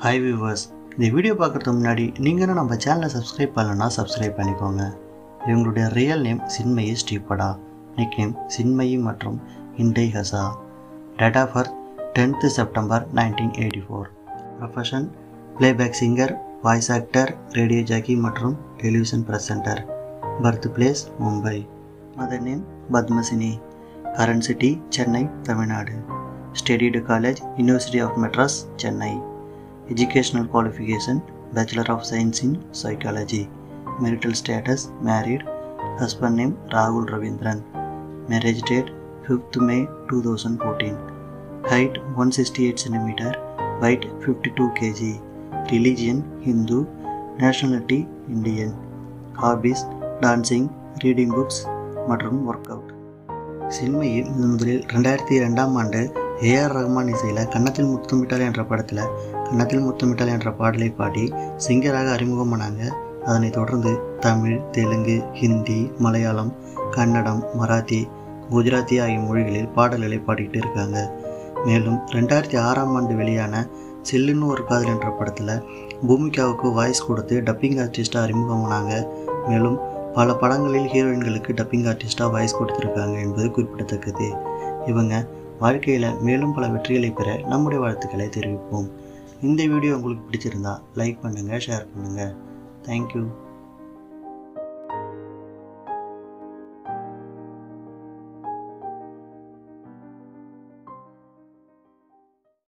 hi viewers இந்த video பார்க்குறதுக்கு முன்னாடி நீங்கள் நம்ம சேனலை சப்ஸ்கிரைப் பண்ணலன்னா சப்ஸ்கிரைப் பண்ணிக்கோங்க இவங்களுடைய real name Chinmayi Sripada nick name Chinmayi மற்றும் இண்டை ஹசா date of birth tenth September nineteen eighty four profession playback singer voice actor radio jockey மற்றும் television presenter birth place Mumbai mother name Padmasini current city Chennai Tamil Nadu studied college university of Madras Chennai educational qualification bachelor of science in psychology marital status married husband name ராகுல் Ravindran marriage date fifth May two thousand fourteen height one sixty eight centimetre weight fifty two KG religion Hindu nationality Indian hobbies dancing reading books மற்றும் work out சின்மையில் முதலில் ரெண்டாயிரத்தி ரெண்டாம் ஆண்டு AR Rahman இசையில் கன்னத்தில் முத்தமிட்டால் என்ற படத்தில் கன்னத்தில் முத்தமிட்டால் என்ற பாடலை பாடி சிங்கராக அறிமுகமானாங்க அதனைத் தொடர்ந்து தமிழ் தெலுங்கு ஹிந்தி மலையாளம் கன்னடம் மராத்தி குஜராத்தி ஆகிய மொழிகளில் பாடல்களை பாடிக்கிட்டு இருக்காங்க மேலும் ரெண்டாயிரத்தி ஆறாம் ஆண்டு வெளியான செல்லுன்னு ஒரு காதல் என்ற படத்தில் பூமிகாவுக்கு வாய்ஸ் கொடுத்து டப்பிங் ஆர்டிஸ்டாக அறிமுகமானாங்க மேலும் பல படங்களில் ஹீரோயின்களுக்கு டப்பிங் ஆர்டிஸ்டாக வாய்ஸ் கொடுத்துருக்காங்க என்பது குறிப்பிடத்தக்கது இவங்க வாழ்க்கையில் மேலும் பல வெற்றிகளை பெற நம்முடைய வாழ்த்துக்களை தெரிவிப்போம் இந்த வீடியோ உங்களுக்கு பிடிச்சிருந்தா லைக் பண்ணுங்கள் ஷேர் பண்ணுங்கள் தேங்க்யூ